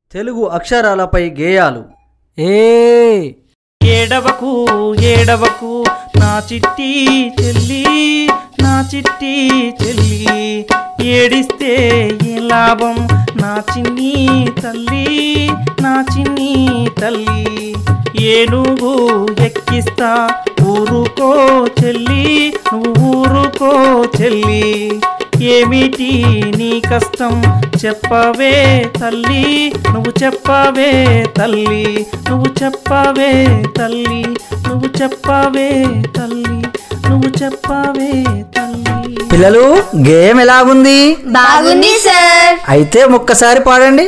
తెలుగు అక్షరాలపై గేయాలు ఏ ఏడవకు ఏడవకు నా చిట్టి చెల్లి నా చిట్టి చెల్లి ఏడిస్తే ఏ లాభం నా చిన్ని తల్లి నా చిన్ని తల్లి ఏనుగు ఎక్కిస్తా ఊరుకో చెల్లి నువ్వు ఊరుకో చెల్లి ఏమిటి నీ కష్టం చెప్పవే తల్లి నువ్వు చెప్పవే తల్లి నువ్వు చెప్పవే తల్లి నువ్వు చెప్పవే తల్లి నువ్వు చెప్పవే తల్లి పిల్లలు గేయం ఎలాగుంది బాగుంది సార్ అయితే ఒక్కసారి పాడండి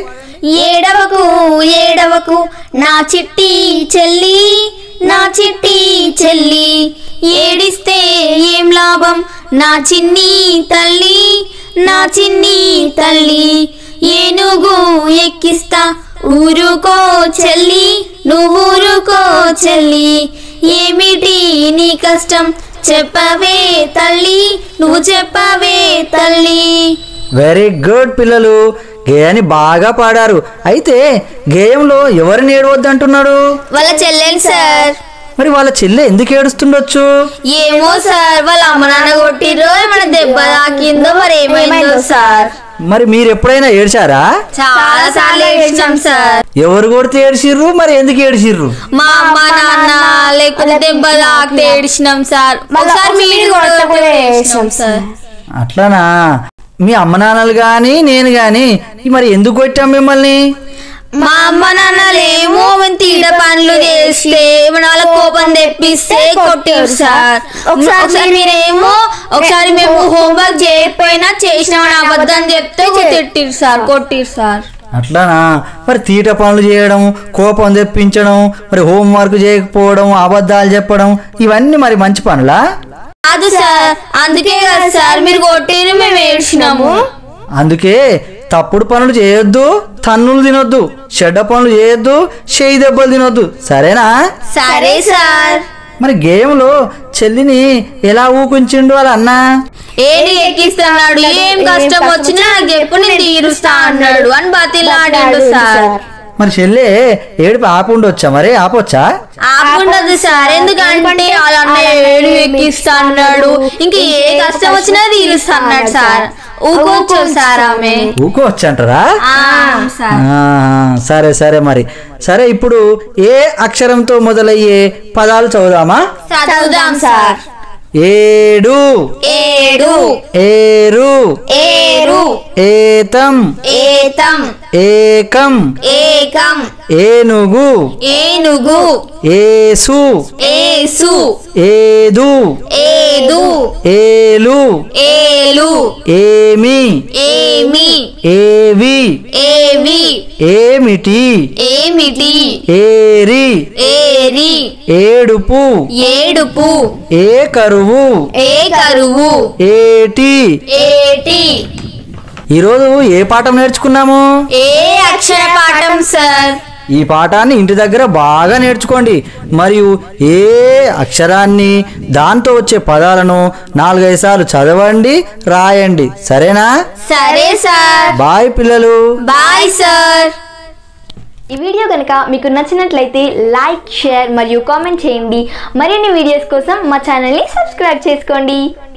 ఏడవకు ఏడవకు నా చిట్టి చెల్లి నా చిట్టి చెల్లి ఏడిస్తే ఏం లాభం నా చిన్ని తల్లి నా చిన్ని తల్లి ఏనుగు ఎక్కిస్తా ఊరుకో చెల్లి నువ్వు ఊరుకో చెల్లి ఏమిటి నీ కష్టం చెప్పవే తల్లి నువ్వు చెప్పవే తల్లి వెరీ గుడ్ పిల్లలు గేయాన్ని బాగా పాడారు అయితే గేయంలో ఎవరిని ఏడవద్దంటున్నాడు వాళ్ళ చెల్లెలు సార్ మరి వాళ్ళ చెల్లె ఎందుకు ఏడుస్తుండొచ్చు ఏమో సార్ వాళ్ళ అమ్మ నాన్న కొట్టిరో ఏమైనా దెబ్బ తాకిందో మరి ఏమైందో సార్ మరి మీరు ఎప్పుడైనా ఏడ్చారా చాలా సార్లు ఏడ్చాం సార్ ఎవరు కొడితే ఏడ్చిర్రు మరి ఎందుకు ఏడ్చిర్రు మా అమ్మ నాన్న లేకపోతే దెబ్బ తాకితే ఏడిచినాం సార్ ఒకసారి మీరు కూడా ఏడ్చినాం సార్ అట్లానా మీ అమ్మ నాన్నలు కానీ నేను కానీ మరి ఎందుకు కొట్టాం మిమ్మల్ని మా అమ్మ నాన్నలేమో మేము తీట పనులు చేస్తే మన వాళ్ళ కోపం తెప్పిస్తే కొట్టారు సార్ ఒకసారి మీరేమో ఒకసారి మేము హోంవర్క్ చేయకపోయినా చేసినామని అబద్ధం చెప్తే తిట్టిరు సార్ కొట్టిరు సార్ అట్లానా మరి తీట పనులు చేయడం కోపం తెప్పించడం మరి హోంవర్క్ చేయకపోవడం అబద్ధాలు చెప్పడం ఇవన్నీ మరి మంచి పనులా కాదు సార్ అందుకే కదా సార్ మీరు కొట్టిరు మేము ఏడ్చినాము అందుకే తప్పుడు పనులు చేయొద్దు తన్నులు తినొద్దు చెడ్డ పనులు చేయొద్దు చేయి దెబ్బలు తినొద్దు సరేనా సరే సార్ మరి గేమ్లో చెల్లిని ఎలా ఊకుంచిండు వాళ్ళ అన్న ఏడి ఎక్కిస్తున్నాడు ఏం కష్టం వచ్చినా నాకు ఎప్పుడు నేను తీరుస్తా అన్నాడు అని బతిలాడాడు సార్ మరి చెల్లె ఏడుపు ఆపుండొచ్చా మరి ఆపొచ్చా ఆపుండదు సార్ ఎందుకంటే వాళ్ళ అన్నయ్య ఏడు ఎక్కిస్తా అన్నాడు ఇంకా ఏ కష్టం వచ్చినా తీరుస్తా అన్నాడు సార్ ఊకోవచ్చు సార్ ఆమె ఊకోవచ్చు అంటారా ఆ, సార్ ఆ, సరే సరే మరి సరే ఇప్పుడు ఏ అక్షరంతో మొదలయ్యే పదాలు చదువుదామా చదువుదాం సార్ ఏడు ఏడు ఏరు ఏరు ఏతం ఏతం ఏకం ఏకం ఏనుగు ఏనుగు ఏసు ఏసు ఏదు ఏదు ఏలు ఏలు ఏమి ఏమి ఏవి ఏవి ఏమిటి ఏమిటి ఏరి ఏరి ఏడుపు ఏడుపు ఏ కరువు ఏ కరువు ఏటి ఏటి ఈరోజు ఏ పాఠం నేర్చుకున్నాము ఏ అక్షర పాఠం సార్ ఈ పాఠాన్ని ఇంటి దగ్గర బాగా నేర్చుకోండి మరియు ఏ అక్షరాన్ని దాంతో వచ్చే పదాలను నాలుగైదు సార్లు చదవండి రాయండి సరేనా సరే సార్ బాయ్ పిల్లలు బాయ్ సార్ ఈ వీడియో కనుక మీకు నచ్చినట్లయితే లైక్ షేర్ మరియు కామెంట్ చేయండి మరిన్ని వీడియోస్ కోసం మా ఛానల్ని సబ్స్క్రైబ్ చేసుకోండి